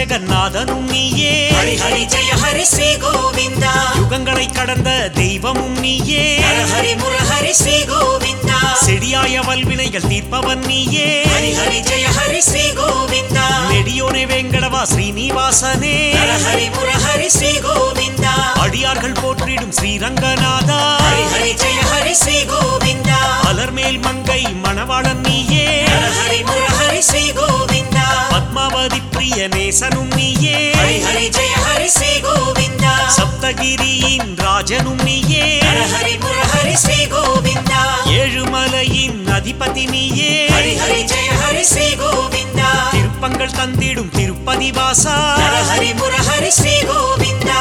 ஜெகநாதனும் நீயே ஹரி ஹரி ஜெய ஹரி ஸ்ரீ கோவிந்தா யுகங்களை கடந்த தெய்வமும் நீயே ஹர ஹரி முரஹரி ஸ்ரீ கோவிந்தா செடியாய வல்வினைகள் தீர்ப்பவன் நீயே ஹரி ஹரி ஜெய ஹரி ஸ்ரீ கோவிந்தா நெடியோனே வேங்கடவா ஸ்ரீனிவாசனே ஹர ஹரி முரஹரி ஸ்ரீ கோவிந்தா அடியார்கள் போற்றிடும் ஸ்ரீரங்கநாதா ஹரி ஹரி ஜெய ஹரி ஸ்ரீ கோவிந்தா அலர்மேல் மங்கை மணவாளன் நீயே ஹர ஹரி முரஹரி ஸ்ரீ கோவிந்தா பத்மாவதி பிரிய நேசனும் நீயே ஹரி ஹரி ஜெய ஹரி ஸ்ரீ கோவிந்தா சப்தகிரியின் ராஜனும் நீயே ஹர ஹரி முரஹரி ஸ்ரீ கோவிந்தா ஏழுமலையின் அதிபதி நீயே ஹரி ஹரி ஜெய ஹரி ஸ்ரீ கோவிந்தா திருப்பங்கள் தந்திடும் திருப்பதி வாசா ஹர ஹரி முரஹரி ஸ்ரீ கோவிந்தா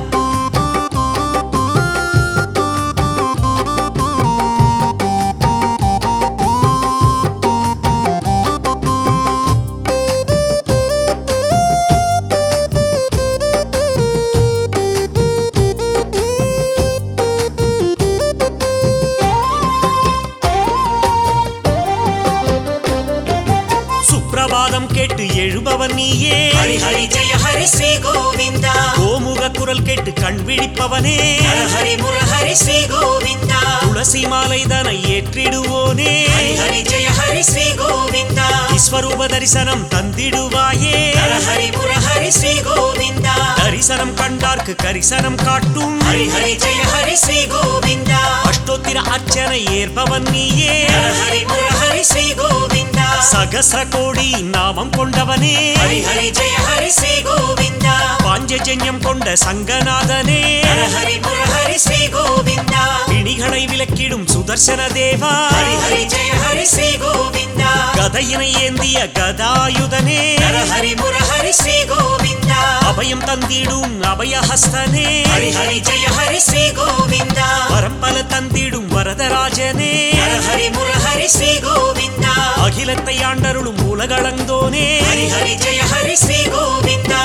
சுப்பிரபாதம் கேட்டு எழுபவன் நீயே ஹரி ஹரி ஜெய ஹரி ஸ்ரீ கோவிந்தா கோமுக குரல் கேட்டு கண் விழிப்பவனே ஹர ஹரி முரஹரி ஸ்ரீ கோவிந்தா துளசி மாலை தனை ஏற்றிடுவோனே ஹரி ஹரி ஜெய ஹரி ஸ்ரீ கோவிந்தா விஸ்வரூப தரிசனம் தந்திடுவாயே ஹர ஹரி முரஹரி ஸ்ரீ கோவிந்தா தரிசனம் கண்டார்க்கு கரிசனம் காட்டும் ஹரி ஹரி ஜெய ஹரி ஸ்ரீ கோவிந்தா அஷ்டோத்திர அர்ச்சனை ஏற்பவன் நீயே ஹர ஹரி முரஹரி ஸ்ரீ கோவிந்தா சகசிர கோடி நாமம் கொண்டவனே ஹரி ஹரி ஜெய ஹரி ஸ்ரீ கோவிந்தா பாஞ்சஜன்யம் கொண்ட சங்கநாதனே ஹர ஹரி முரஹரி ஸ்ரீ கோவிந்தா பிணிகளை விலக்கிடும் சுதர்சன தேவா ஹரி ஹரி ஜெய ஹரி ஸ்ரீ கோவிந்தா கதையினை ஏந்திய கதாயுதனே ஹர ஹரி முரஹரி ஸ்ரீ கோவிந்தா அபயம் தந்திடும் அபயஹஸ்தனே ஹரி ஹரி ஜெய ஹரி ஸ்ரீ கோவிந்தா வரம்பல தந்திடும் வரதராஜனே ஹர ஹரி முரஹரி ஸ்ரீ கோவிந்தா அகிலத்தை ஆண்டருளும் உலகளந்தோனே ஹரி ஹரி ஜெய ஹரி ஸ்ரீ கோவிந்தா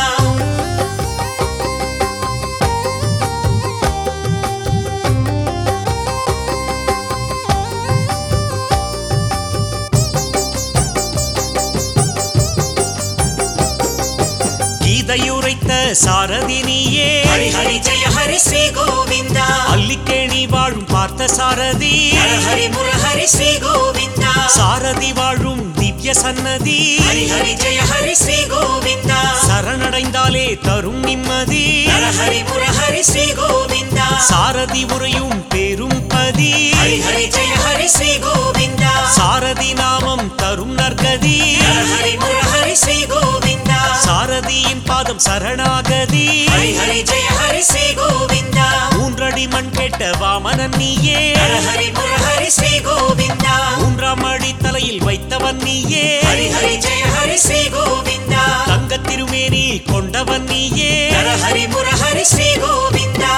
கீதையுரைத்த சாரதி நீயே ஹரி ஹரி ஜெய ஹரி ஸ்ரீ கோவிந்தா அல்லிக்கேணி வாழும் பார்த்த சாரதி ஹர ஹரி முரஹரி ஸ்ரீ கோவிந்தா சாரதி வாழும் திவ்ய சன்னதி ஹரி ஹரி ஜெய ஹரி ஸ்ரீ கோவிந்தா சரணடைந்தாலே தரும் நிம்மதி ஹர ஹரி முரஹரி ஸ்ரீ கோவிந்தா சாரதி உரையும் பெரும் பதி ஹரி ஹரி ஜெய ஹரி ஸ்ரீ கோவிந்தா சாரதி நாமம் தரும் நற்கதி ஹர ஹரி முரஹரி ஸ்ரீ கோவிந்தா சாரதியின் பாதம் சரணாகதி ஹரி ஹரி ஜெய ஹரி ஸ்ரீ கோவிந்தா மூன்றடி மண் கேட்ட வாமனன் நீயே ஹர ஹரி முரஹரி ஸ்ரீ கோவிந்தா மூன்றாம் அடி தலையில் வைத்தவன் நீயே ஹரி ஹரி ஜெய ஹரி ஸ்ரீ கோவிந்தா தங்க திருமேனி கொண்டவன் நீயே ஹர ஹரி முரஹரி ஸ்ரீ கோவிந்தா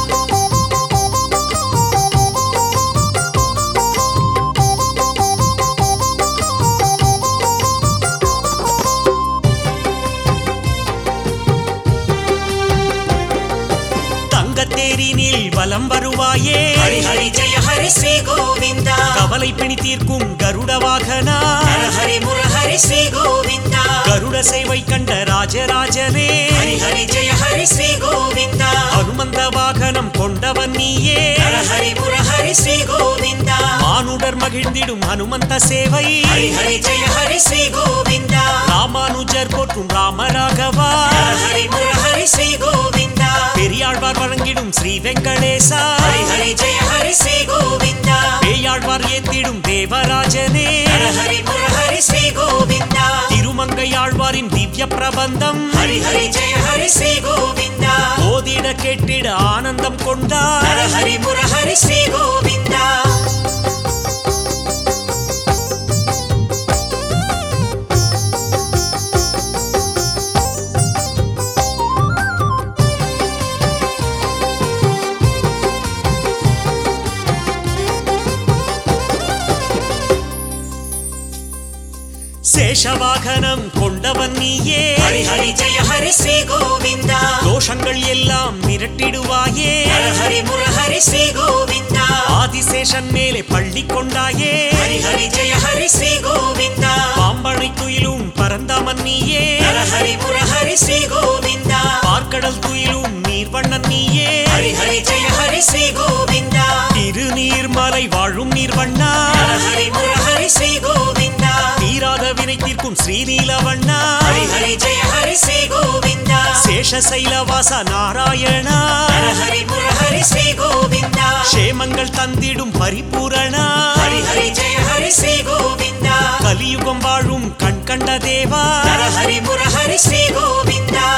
தங்கத்தேரினில் வலம் வருவாயே ஹரி ஹரி ஜெய ஹரி ஸ்ரீ கோவிந்தா கவலை பிணி தீர்க்கும் கருட வாகனா ஹர ஹரி முரஹரி ஸ்ரீ கோவிந்தா கருட சேவை கண்ட ராஜராஜனே ஹரி ஹரி ஜெய ஹரி ஸ்ரீ கோவிந்தா அனுமந்த வாகனம் கொண்டவன் நீயே ஹர ஹரி முரஹரி ஸ்ரீ கோவிந்தா மானுடர் மகிழ்ந்திடும் ஹனுமந்த சேவை ஹரி ஹரி ஜெய ஹரி ஸ்ரீ கோவிந்தா ராமானுஜர் போற்றும் ராமராகவா ஹர ஹரி முரஹரி ஸ்ரீ கோவிந்தா பெரியாழ்வார் வழங்கிடும் ஸ்ரீ வெங்கடேசா ஹரி ஹரி ஜெய ஹரி ஸ்ரீ கோவிந்தா பேயாழ்வார் ஏத்திடும் தேவராஜனே ஹர ஹரி முரஹரி ஸ்ரீ கோவிந்தா திருமங்கையாழ்வாரின் திவ்ய பிரபந்தம் ஹரி ஹரி ஜெய ஹரி ஸ்ரீ கோவிந்தா ஓதிட கேட்டிட ஆனந்தம் கொண்டார் ஹர ஹரி முரஹரி ஸ்ரீ கோவிந்தா சேஷவாகனம் கொண்டவன் நீயே ஹரி ஹரி ஜெய ஹரி ஸ்ரீ கோவிந்தா தோஷங்கள் எல்லாம் மிரட்டிடுவாயே ஹர ஹரி முரஹரி ஸ்ரீ கோவிந்தா ஆதிசேஷன் மேலே பள்ளி கொண்டாயே ஹரி ஹரி ஜெய ஹரி ஸ்ரீ கோவிந்தா பாம்பனை துயிலும் பரந்தாமன் நீயே ஹர ஹரி முரஹரி ஸ்ரீ கோவிந்தா பார்க்கடல் துயிலும் நீர்வண்ணன் நீயே ஹரி ஹரி ஜெய ஹரி ஸ்ரீ கோவிந்தா திருநீர்மலை வாழும் நீர்வண்ணா ஹர ஹரி முரஹரி ஸ்ரீ கோவிந்தா தீராத வினை தீர்க்கும் ஸ்ரீலீலவண்ணா ஹரி ஹரி ஜெய ஹரி ஸ்ரீ கோவிந்தா சேஷசைலவாச நாராயணா ஹர ஹரி முரஹரி ஸ்ரீ கோவிந்தா க்ஷேமங்கள் தந்திடும் பரிபூரணா ஹரி ஹரி ஜெய ஹரி ஸ்ரீ கோவிந்தா கலியுகம் வாழும் கண் கண்ட தேவா ஹர ஹரி முரஹரி ஸ்ரீ கோவிந்தா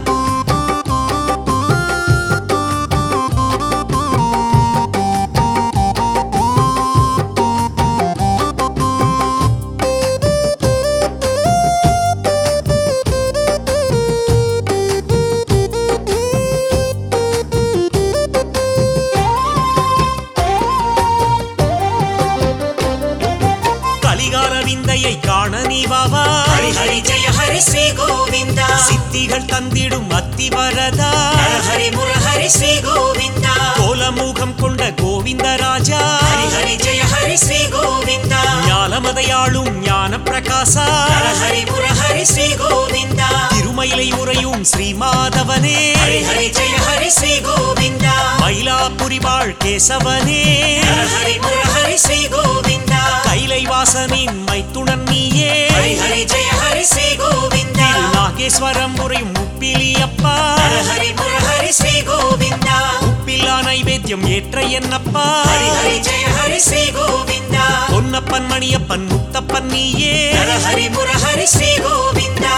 கலிகால விந்தையை காண நீ வாவா ஹரி ஹரி ஜெய ஹரி ஸ்ரீ கோவிந்தா சித்திகள் தந்திடும் அத்திவரதா ஹர ஹரி முரஹரி ஸ்ரீ கோவிந்தா கோலமுகம் கொண்ட கோவிந்த ராஜா ஹரி ஹரி ஜெய ஹரி ஸ்ரீ கோவிந்தா ஞானமதையாளும் ஞான பிரகாசா ஹர ஹரி முரஹரி ஸ்ரீ கோவிந்தா திருமயிலை உறையும் ஸ்ரீ மாதவனே ஹரி ஹரி ஜெய ஹரி ஸ்ரீ கோவிந்தா மயிலாப்புரி வாழ் கேசவனே ஹர ஹரி முரஹரி ஸ்ரீ கோவிந்தா கைலை வாசனின் மைத்துணன் நீயே ஹரி ஹரி ஜெய ஹரி ஸ்ரீ கோவிந்தா திரு நாகேஸ்வரம் உறையும் முப்பிலி அப்பா ஹர ஹரி முரஹரி ஸ்ரீ கோவிந்தா உப்பில்லா நைவேத்தியம் ஏற்ற என்னப்பா ஹரி ஹரி ஜெய ஹரி ஸ்ரீ கோவிந்தா பொன்னப்பன் மணியப்பன் முத்தப்பன் நீயே ஹர ஹரி முரஹரி ஸ்ரீ கோவிந்தா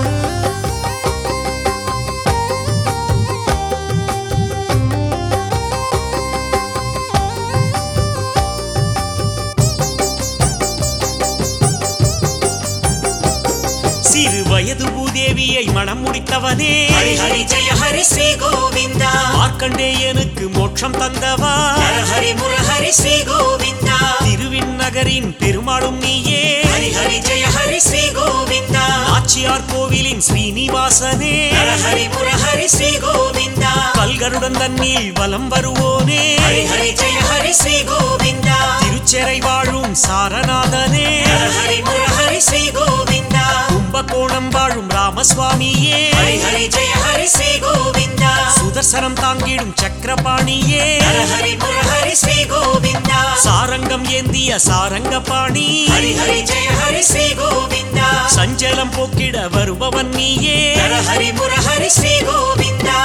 சிறு வயது பூதேவியை மனம் முடித்தவனே ஹரி ஹரி ஜெய ஹரி ஸ்ரீ கோவிந்தா மார்க்கண்டேயனுக்கு மோட்சம் தந்தவா ஹர ஹரி முரஹரி ஸ்ரீ கோவிந்தா திருவிண்ணகரின் பெருமாளும் நீயே ஹரி ஹரி ஜெய ஹரி ஸ்ரீ கோவிந்தா நாச்சியார் கோவிலின் ஸ்ரீனிவாசனே ஹர ஹரி முரஹரி ஸ்ரீ கோவிந்தா கல்கருடன் தன்னில் வலம் வருவோனே ஹரி ஹரி ஜெய ஹரி ஸ்ரீ கோவிந்தா திருச்செறை வாழும் சாரநாதனே ஹர ஹரி முரஹரி ஸ்ரீ கோவிந்தா கும்பகோணம் வாழும் ராமசுவாமியே ஹரி ஹரி ஜெய ஹரி ஸ்ரீ கோவிந்தா சுதர்சனம் தாங்கிடும் சக்கரபாணியே ஹர ஹரி முரஹரி ஸ்ரீ கோவிந்தா சாரங்கம் ஏந்திய சாரங்கபாணி ஹரி ஹரி ஜெய ஹரி ஸ்ரீ கோவிந்தா சஞ்சலம் போக்கிட வருபவன் நீயே ஹர ஹரி முரஹரி ஸ்ரீ கோவிந்தா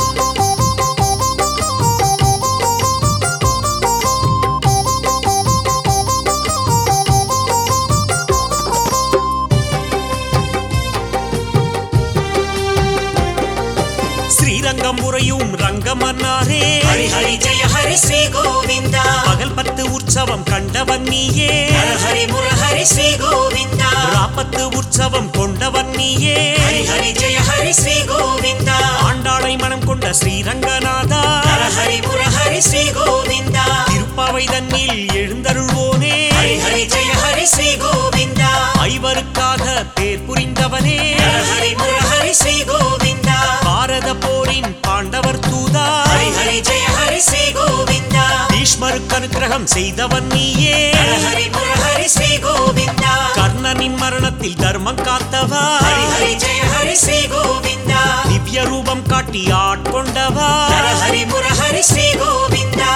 ஸ்ரீரங்கம் உறையும் ரங்கமன்னாரே ஹரி ஹரி ஜெய ஹரி ஸ்ரீ கோவிந்தா பகல் பத்து உற்சவம் கண்டவன் நீயே ஹர ஹரி முரஹரி ஸ்ரீ கோவிந்தா ராப்பத்து உற்சவம் கொண்டவன் நீயே ஹரி ஹரி ஜெய ஹரி ஸ்ரீ கோவிந்தா ஆண்டாளை மனம் கொண்ட ஸ்ரீரங்கநாதா ஹர ஹரி முரஹரி ஸ்ரீ கோவிந்தா திருப்பாவை தன்னில் எழுந்தருள்வோனே ஹரி ஹரி ஜெய ஹரி ஸ்ரீ கோவிந்தா ஐவருக்காக பேர் புரிந்தவனே ஹர ஹரி முரஹரி ஸ்ரீ கோவிந்தா பாரத போரின் பாண்டவர் தூதா ஹரி ஹரி ஜெய ஹரி ஸ்ரீ கோவிந்தா பீஷ்மருக்கு அனுக்கிரகம் செய்தவன் நீயே ஹர ஹரி முரஹரி ஸ்ரீ கோவிந்தா கர்ணனின் மரணத்தில் தர்மம் காத்தவா ஹரி ஹரி ஜெய ஹரி ஸ்ரீ கோவிந்தா திவ்ய ரூபம் காட்டி ஆட்கொண்டவா ஹர ஹரி முரஹரி ஸ்ரீ கோவிந்தா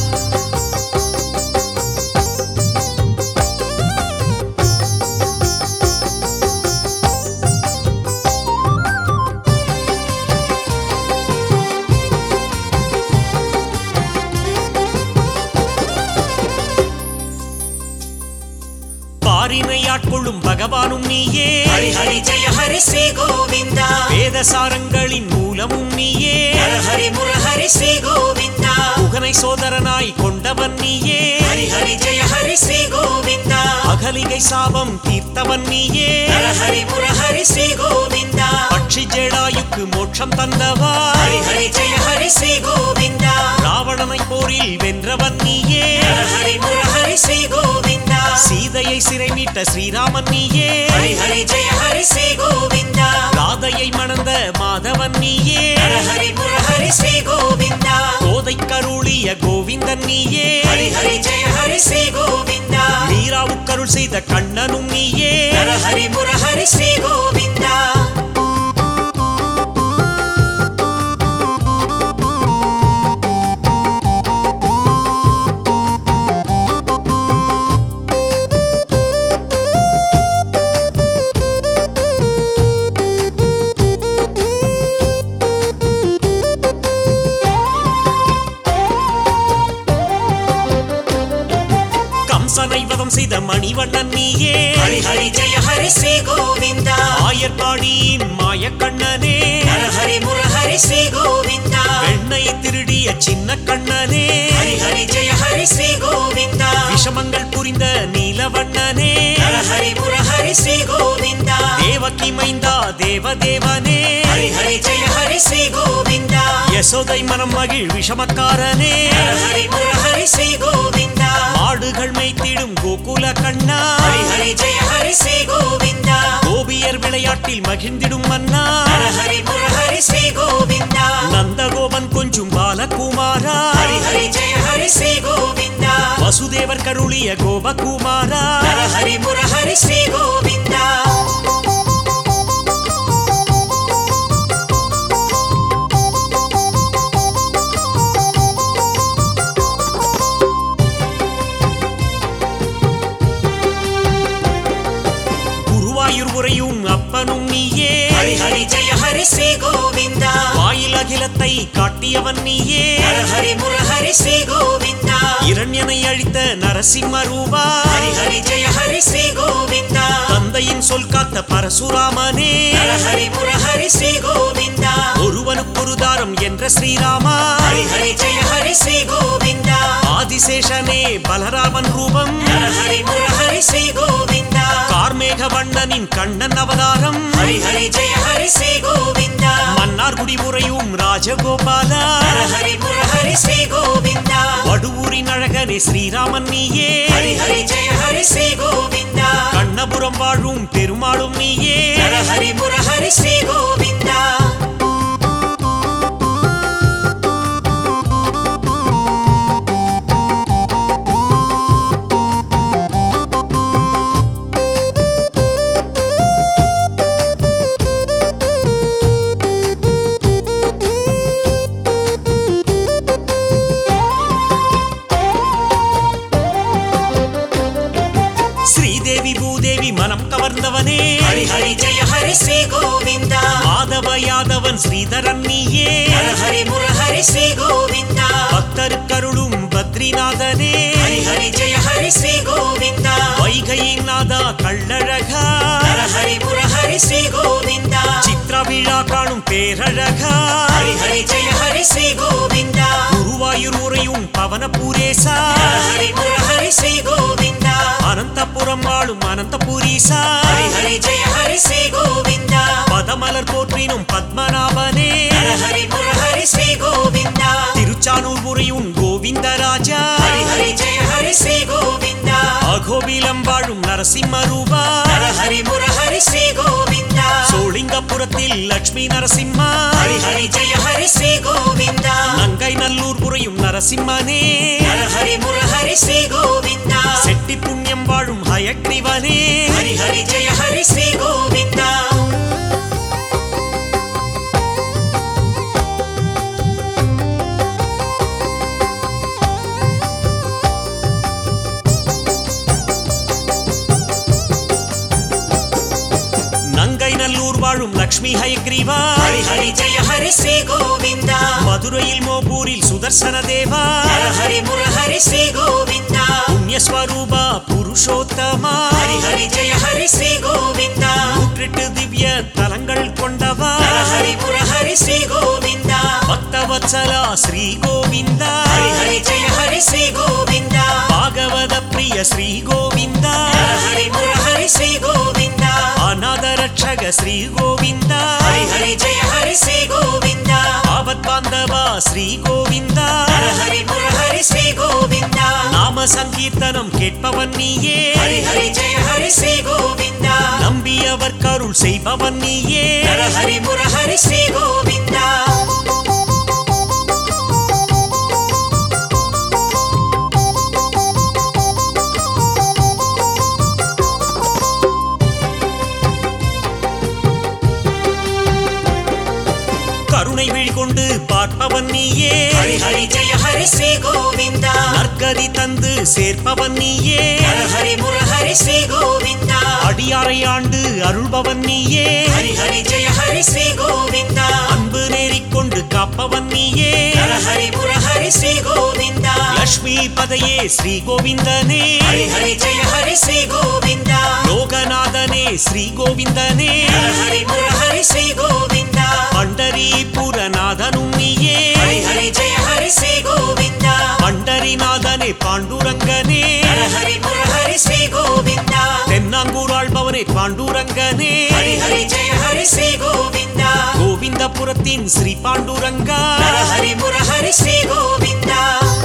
பாரினை ஆட்கொள்ளும் பகவானும் நீயே ஹரி ஹரி ஜெய ஹரி ஸ்ரீ கோவிந்தா வேதசாரங்களின் மூலமும் நீயே ஹர ஹரி முரஹரி ஸ்ரீ கோவிந்தா புகனை சோதரனாய் கொண்டவன் நீயே ஹரி ஹரி ஜெய ஹரி ஸ்ரீ கோவிந்தா அகலிகை சாபம் தீர்த்தவன் நீயே ஹர ஹரி முரஹரி ஸ்ரீ கோவிந்தா பட்சி ஜேடாயுக்கு மோட்சம் தந்தவா ஹரி ஹரி ஜெய ஹரி ஸ்ரீ கோவிந்தா ராவணனை போரில் வென்றவன் நீயே ஹர ஹரி முரஹரி ஸ்ரீ கோவிந்தா சீதை சீதையை சிறை மீட்ட ஸ்ரீராமன் நீயே ஹரி ஹரி ஜெய ஹரி ஸ்ரீ கோவிந்தா ராதையை மணந்த மாதவன் நீயே ஹர ஹரி முரஹரி ஸ்ரீ கோவிந்தா கோதை கருளிய கோவிந்தன் நீயே ஹரி ஹரி ஜெய ஹரி ஸ்ரீ கோவிந்தா மீராவுக்கருள் செய்த கண்ணனும் நீயே ஹர ஹரி முரஹரி ஸ்ரீ கோவிந்தா கம்சனை வதம் செய்த மணிவண்ணன் நீயே ஹரி ஹரி ஜெய ஹரி ஸ்ரீ கோவிந்தா ஆயர்பாடியின் மாயக்கண்ணனே ஹர ஹரி முரஹரி ஸ்ரீ கோவிந்தா பெண்ணை திருடிய சின்ன கண்ணனே ஹரி ஹரி ஜெய ஹரி ஸ்ரீ கோவிந்தா விஷமங்கள் புரிந்த நீலவண்ணனே ஹர ஹரி முரஹரி ஸ்ரீ கோவிந்தா தேவகி மைந்தா தேவதேவனே ஹரி ஹரி ஜெய ஹரி ஸ்ரீ கோவிந்தா யசோதை மனம் மகிழ் விஷமக்காரனே ஹர ஹரி முரஹரி ஸ்ரீ கோவிந்தா ஆடுகள் மைத்திடும் கோகுல கண்ணா ஹரி ஹரி ஜெய ஹரி ஸ்ரீ கோவிந்தா கோபியர் விளையாட்டில் மகிழ்ந்திடும் மன்னா ஹர ஹரி முரஹரி ஸ்ரீ கோவிந்தா நந்தகோபன் கொஞ்சும் பாலகுமாரா ஹரி ஹரி ஜெய ஹரி ஸ்ரீ கோவிந்தா வசுதேவர் கருளிய கோபகுமாரா ஹர ஹரி முரஹரி ஸ்ரீ கோவிந்தா குருவாயூர் உரையும் அப்பனும் நீயே ஹரி ஹரி ஜெய ஹரி ஸ்ரீ கோவிந்தா வாயில் அகிலத்தை காட்டியவன் நீயே ஹர ஹரி முரஹரி ஸ்ரீ கோவிந்தா இரண்யனை அழித்த நரசிம்ம ரூபா ஹரி ஹரி ஜெய ஹரி ஸ்ரீ கோவிந்தா தந்தையின் சொல் காத்த பரசுராமனே ஹர ஹரி முரஹரி ஸ்ரீ கோவிந்தா ஒருவனுக்கொரு தாரம் என்ற ஸ்ரீராமா ஹரி ஹரி ஜெய ஹரி ஸ்ரீ கோவிந்தா ஆதிசேஷனே பலராமன் ரூபம் ஹர ஹரி முரஹரி ஸ்ரீ கோவிந்தா கார்மேக வண்ணனின் கண்ணன் அவதாரம் ஹரி ஹரி ஜெய ஹரி ஸ்ரீ கோவிந்தா மன்னார்குடி முறையும் ராஜகோபாலா ஹர ஹரி முரஹரி ஸ்ரீ கோவிந்தா வடுவூரின் அழகனே ஸ்ரீராமன் நீயே ஹரி ஹரி ஜெய ஹரி ஸ்ரீ கோவிந்தா கண்ணபுரம் வாழும் பெருமாளும் நீயே ஹர ஹரி முரஹரி ஸ்ரீ கோவிந்தா ஸ்ரீதேவி பூதேவி மனம் கவர்ந்தவனே ஹரி ஹரி ஜெய ஹரி ஸ்ரீ கோவிந்தா மாதவ யாதவன் ஸ்ரீதரன் நீயே ஹர ஹரி முரஹரி ஸ்ரீ கோவிந்தா பக்தருக்கருளும் பத்ரிநாதனே ஹரி ஹரி ஜெய ஹரி ஸ்ரீ கோவிந்தா வைகையின் நாதா கள்ளழகா ஹர ஹரி முரஹரி ஸ்ரீ கோவிந்தா சித்ரா விழா காணும் பேரழகா ஹரி ஹரி ஜெய ஹரி ஸ்ரீ கோவிந்தா குருவாயூர் உரையும் பவனபூரேசா ஹர ஹரி முரஹரி ஸ்ரீ கோவிந்தா அனந்தபுரம் வாழும் அனந்தபுரீசா ஹரி ஹரி ஜெய ஹரி ஸ்ரீ கோவிந்தா பதமலர் போற்றினும் பத்மநாபனே ஹர ஹரி முரஹரி ஸ்ரீ கோவிந்தா திருச்சானூர் உரையும் கோவிந்தராஜா ஹரி ஹரி ஜெய ஹரி ஸ்ரீ கோவிந்தா அகோபிலம் வாழும் நரசிம்ம ரூபா ஹர ஹரி முரஹரி ஸ்ரீ கோவிந்தா சோளிங்கபுரத்தில் லட்சுமி நரசிம்மா ஹரி ஹரி ஜெய ஹரி ஸ்ரீ கோவிந்தா நங்கை நல்லூர் புரையும் நரசிம்மனே ஹர ஹரி முரஹரி ஸ்ரீ கோவிந்தா செட்டி புண்ணியம் வாழும் ஹயக்ரிவனே ஹரி ஹரி ஜெய ஹரி ஸ்ரீ கோவிந்தா நங்கை நல்லூர் வாழும் லக்ஷ்மி ஹயக்ரீவா ஹரி ஹரி ஜெய ஹரி ஸ்ரீ கோவிந்தா மதுரையில் மோபூரில் சுதர்சன தேவா ஹர ஹரி முரஹரி ஸ்ரீ கோவிந்தா புண்ணியஸ்வரூபா புருஷோத்தமா ஹரி ஹரி ஜெய ஹரி ஸ்ரீ கோவிந்தா நூற்றெட்டு திவ்ய தலங்கள் கொண்டவா ஹர ஹரி முரஹரி ஸ்ரீ கோவிந்தா பக்தவத்சலா ஸ்ரீ கோவிந்தா ஹரி ஹரி ஜெய ஹரி ஸ்ரீ கோவிந்தா பாகவத பிரிய ஸ்ரீ கோவிந்தா ஹர ஹரி முரஹரி ஸ்ரீ கோவிந்தா அனந்த அநாத ரட்சக ஸ்ரீ கோவிந்தா ஹரி ஹரி ஜெய ஹரி ஸ்ரீ கோவிந்தா ஆபத் பாந்தவா ஸ்ரீ கோவிந்தா ஹர ஹரி முரஹரி ஸ்ரீ கோவிந்தா நாம சங்கீர்த்தனம் கேட்பவன் நீயே ஹரி ஹரி ஜெய ஹரி ஸ்ரீ கோவிந்தா நம்பியவர் கருள் செய்பவன் நீயே ஹர ஹரி முரஹரி ஸ்ரீ கோவிந்தா கருணை விழி கொண்டு பார்ப்பவன் நீயே ஹரி ஹரி ஜெய ஹரி ஸ்ரீ கோவிந்தா நற்கதி தந்து சேர்ப்பவன் நீயே ஹர ஹரி முரஹரி ஸ்ரீ கோவிந்தா அடியாரை ஆண்டு அருள்பவன் நீயே ஹரி ஹரி ஜெய ஹரி ஸ்ரீ கோவிந்தா அன்பு நேரிக்கொண்டு காப்பவன் நீயே ஹர ஹரி முரஹரி ஸ்ரீ கோவிந்தா லக்ஷ்மி பதையே ஸ்ரீ கோவிந்தனே ஹரி ஹரி ஜெய ஹரி ஸ்ரீ கோவிந்தா லோகநாதனே ஸ்ரீ கோவிந்தனே ஹர ஹரி முரஹரி ஸ்ரீ கோவிந்தா பண்டரீபுரநாதனும் நீயே ஹரி ஹரி ஜெய ஹரி ஸ்ரீ கோவிந்தா பண்டரிநாதனே பாண்டுரங்கனே ஹர ஹரி முரஹரி ஸ்ரீ கோவிந்தா தென்னாங்கூராள்பவனே பாண்டுரங்கனே ஹரி ஹரி ஜெய ஹரி ஸ்ரீ கோவிந்தா கோவிந்தபுரத்தின் ஸ்ரீ பாண்டுரங்கா ஹர ஹரி முரஹரி ஸ்ரீ கோவிந்தா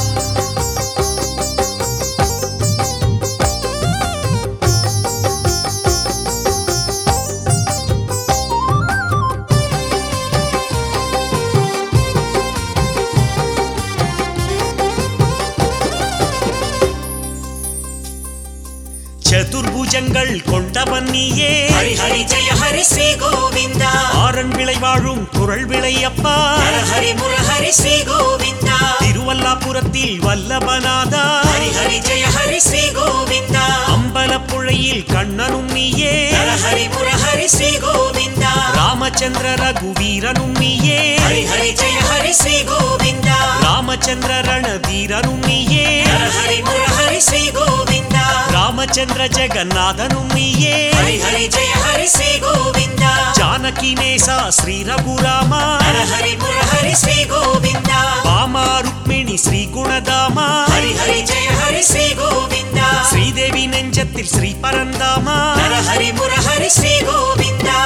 சதுர்புஜங்கள் கொண்டவன் நீயே ஹரி ஹரி ஜெய ஹரி ஸ்ரீ கோவிந்தா ஆரன் விளை வாழும் குரல் விளை அப்பா ஹர ஹரி முரஹரி ஸ்ரீ கோவிந்தா திருவல்லாபுரத்தில் வல்லபநாதா ஹரி ஹரி ஜெய ஹரி ஸ்ரீ கோவிந்தா அம்பலப்புழையில் கண்ணனும் நீயே ஹர ஹரி முரஹரி ஸ்ரீ கோவிந்தா ராமச்சந்திர ரகுவீரனும் நீயே ஹரி ஹரி ஜெய ஹரி ஸ்ரீ கோவிந்தா ராமச்சந்திர ரணதீரனும் நீயே ஹர ஹரி முரஹரி ஸ்ரீ கோவிந்தா ராமச்சந்திர ஜெகநாதனும் நீயே ஹரி ஹரி ஜெய ஹரி ஸ்ரீ கோவிந்தா ஜானகி நேசா ஸ்ரீ ரகுராமா ஹர ஹரி முரஹரி ஸ்ரீ கோவிந்தா பாமா ருக்மிணி ஸ்ரீ குணதாமா ஹரி ஹரி ஜெய ஹரி ஸ்ரீ கோவிந்தா ஸ்ரீதேவி நெஞ்சத்தில் ஸ்ரீ பரந்தாமா ஹர ஹரி முரஹரி ஸ்ரீ கோவிந்தா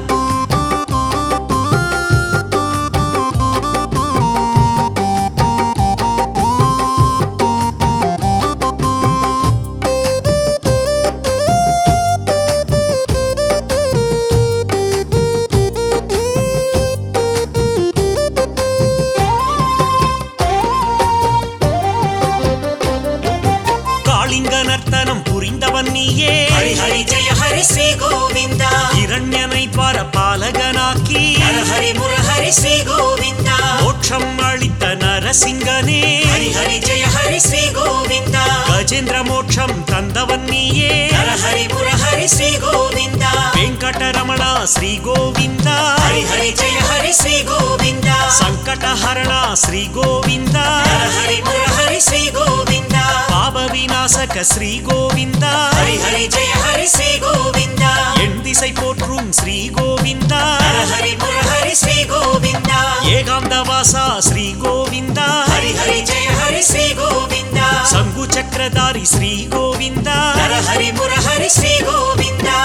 காளிங்க நர்த்தனம் புரிந்தவன் நீயே ஹரி ஹரி ஜெய ஹரி ஸ்ரீ கோவிந்தா இரண்யனை பரபாலகனாக்கி ஹர ஹரி முரஹரி ஸ்ரீ கோவிந்தா மோட்சம் அளித்த நரசிங்கனே ஹரி ஹரி ஜெய ஹரி ஸ்ரீ கோவிந்தா கஜேந்திர மோட்சம் தந்தவன் நீயே ஹர ஹரி முரஹரி ஸ்ரீ கோவிந்தா வெங்கடரமணா ஸ்ரீ கோவிந்தா ஹரி ஹரி ஜெய ஹரி ஸ்ரீ கோவிந்தா சங்கடஹரணா ஸ்ரீ கோவிந்தா ஹர ஹரி முரஹரி ஸ்ரீ கோவிந்தா பாப விநாசக ஸ்ரீ கோவிந்தா ஹரி ஹரி ஜெய ஹரி ஸ்ரீ கோவிந்தா என் திசை போற்றும் ஸ்ரீ கோவிந்தா ஹர ஹரி முரஹரி ஸ்ரீ கோவிந்தா ஏகாந்தவாசா ஸ்ரீ கோவிந்தா ஹரி ஹரி ஜெய ஹரி ஸ்ரீ கோவிந்தா சங்கு சக்கரதாரி ஸ்ரீ கோவிந்தா ஹர ஹரி முரஹரி ஸ்ரீ கோவிந்தா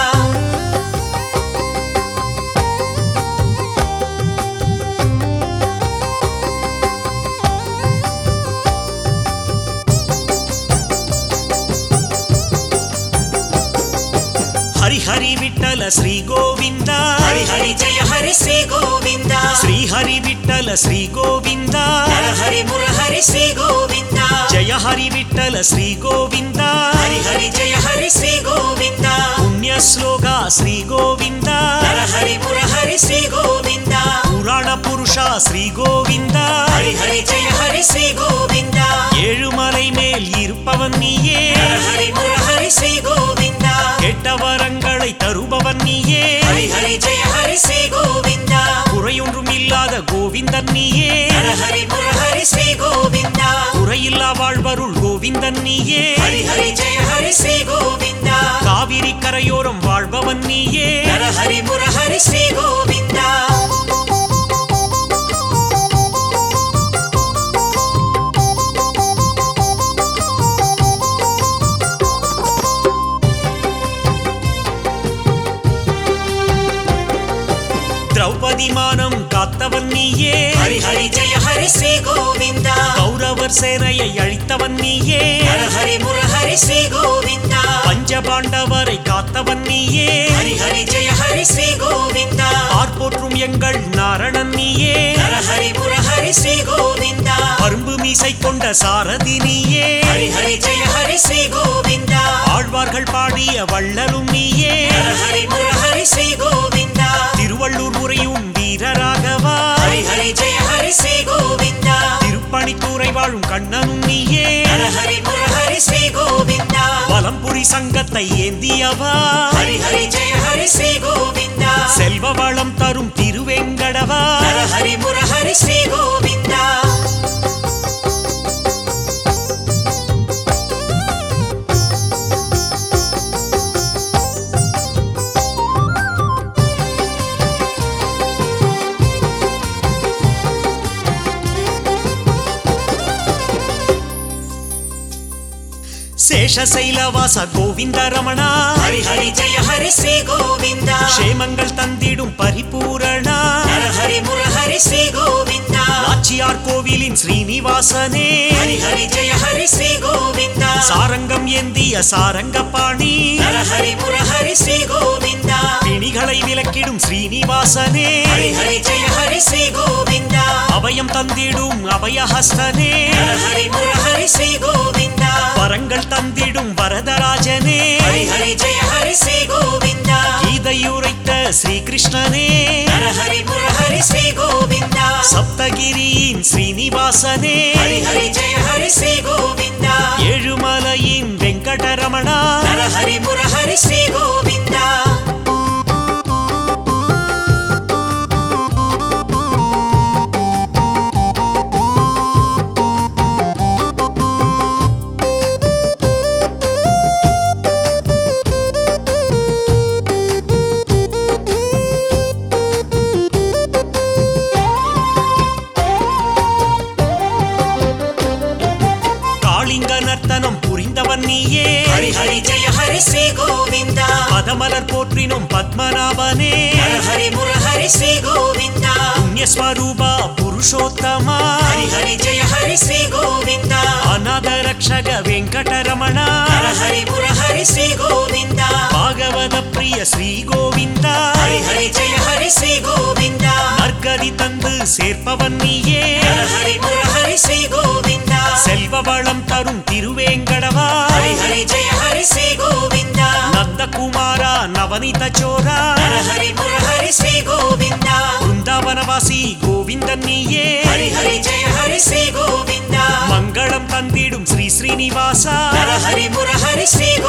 ஹரி ஹரி விட்டல ஸ்ரீ கோவிந்தா ஹரி ஹரி ஜெய ஹரி ஸ்ரீ கோவிந்தா ஸ்ரீ ஹரி விட்டல ஸ்ரீ கோவிந்தா ஹர ஹரி முரஹரி ஸ்ரீ கோவிந்தா ஜய ஹரி விட்டல ஸ்ரீ கோவிந்தா ஹரி ஹரி ஜெய ஹரி ஸ்ரீ கோவிந்தா புண்ணிய ஸ்லோகா ஸ்ரீ கோவிந்தா ஹர ஹரி முரஹரி ஸ்ரீ கோவிந்தா புராண புருஷா ஸ்ரீ கோவிந்தா ஹரி ஹரி ஜெய ஹரி ஸ்ரீ கோவிந்தா ஏழுமலை மேல் இருப்பவன் நீயே ஹர ஹரி முரஹரி ஸ்ரீ கோவிந்தா கெட்ட வரங்களை தருபவன் நீயே ஹரி ஹரி ஜெய ஹரி ஸ்ரீ கோவிந்தா குறையொன்றும் இல்லாத கோவிந்தன் நீயே ஹர ஹரி முரஹரி ஸ்ரீ கோவிந்தா குறையில்லா வாழ்வருள் கோவிந்தன் நீயே ஹரி ஹரி ஜெய ஹரி ஸ்ரீ கோவிந்தா காவிரி கரையோரம் வாழ்பவன் நீயே ஹர ஹரி முரஹரி ஸ்ரீ கோவிந்தா திரௌபதி மானம் காத்தவன் நீயே ஹரி ஹரி ஜெய ஹரி ஸ்ரீ கோவிந்தா கௌரவர் சேனையை அழித்தவன் நீயே ஹர ஹரி முரஹரி ஸ்ரீ கோவிந்தா பஞ்சபாண்டவரை காத்தவன் நீயே ஹரி ஹரி ஜெய ஹரி ஸ்ரீ கோவிந்தா ஆர்போற்றும் எங்கள் நாரணன் நீயே ஹர ஹரி முரஹரி ஸ்ரீ கோவிந்தா அரும்பு மீசை கொண்ட சாரதி நீயே ஹரி ஹரி ஜெய ஹரி ஸ்ரீ கோவிந்தா ஆழ்வார்கள் பாடிய வள்ளலும் நீயே ஹர ஹரி முரஹரி ஸ்ரீ கோவிந்தா திருவள்ளூர் உரையும் வீரராகவா ஹரி ஹரி ஜெய ஹரி ஸ்ரீ கோவிந்தா திருப்பணித்தூரை வாழும் கண்ணனும் நீயே ஹர ஹரி முரஹரி ஸ்ரீ கோவிந்தா வலம்புரி சங்கத்தை ஏந்தியவா ஹரி ஹரி ஜெய ஹரி ஸ்ரீ கோவிந்தா செல்வ வளம் தரும் திருவேங்கடவா ஹர ஹரி முரஹரி ஸ்ரீ கோவிந்தா சேஷசைலவாச கோவிந்த ரமணா ஹரி ஹரி ஜெய ஹரி ஸ்ரீ கோவிந்தா க்ஷேமங்கள் தந்திடும் பரிபூரணா ஹர ஹரி முரஹரி ஸ்ரீ கோவிந்தா நாச்சியார் கோவிலின் ஸ்ரீனிவாசனே ஹரி ஹரி ஜெய ஹரி ஸ்ரீ கோவிந்தா சாரங்கம் ஏந்திய சாரங்கபாணி ஹர ஹரி முரஹரி ஸ்ரீ கோவிந்தா பிணிகளை விலக்கிடும் ஸ்ரீனிவாசனே ஹரி ஹரி ஜெய ஹரி ஸ்ரீ கோவிந்தா அபயம் தந்திடும் அபயஹஸ்தனே ஹர ஹரி முரஹரி ஸ்ரீ கோவிந்தா வரங்கள் தந்திடும் வரதராஜனே ஹரி ஹரி ஜெய ஹரி ஸ்ரீ கோவிந்தா கீதையுரைத்த ஸ்ரீகிருஷ்ணனே ஹர ஹரி முரஹரி ஸ்ரீ கோவிந்தா சப்தகிரியின் ஸ்ரீனிவாசனே ஹரி ஹரி ஜெய ஹரி ஸ்ரீ கோவிந்தா ஏழுமலையின் வெங்கடரமணா ஹர ஹரி முரஹரி ஸ்ரீ கோவிந்தா காளிங்க நர்த்தனம் புரிந்தவன் நீயே ஹரி ஹரி ஜெய ஹரி ஸ்ரீ கோவிந்தா பதமலர் போற்றினும் பத்மநாபனே ஹர ஹரி முரஹரி ஸ்ரீ கோவிந்தா புண்ணியஸ்வரூபா புருஷோத்தமா ஹரி ஹரி ஜெய ஹரி ஸ்ரீ கோவிந்தா அநாத ரக்ஷக வெங்கடரமணா ஹர ஹரி முரஹரி ஸ்ரீ கோவிந்தா பாகவத பிரிய ஸ்ரீ கோவிந்தா ஹரி ஹரி ஜெய ஹரி ஸ்ரீ கோவிந்தா நற்கதி தந்து சேர்ப்பவன் நீயே ஹர ஹரி முரஹரி ஸ்ரீ கோவிந்தா செல்வ வளம் தரும் திருவேங்கடவா ஹரி ஹரி ஜெய ஹரி ஸ்ரீ கோவிந்தா நந்தகுமாரா நவனித சோரா ஹர ஹரி முரஹரி ஸ்ரீ கோவிந்தா பிருந்தாவனவாசி கோவிந்தன் நீயே ஹரி ஹரி ஜெய ஹரி ஸ்ரீ கோவிந்தா மங்களம் தந்திடும் ஸ்ரீ ஸ்ரீனிவாசா ஹர ஹரி முரஹரி ஸ்ரீ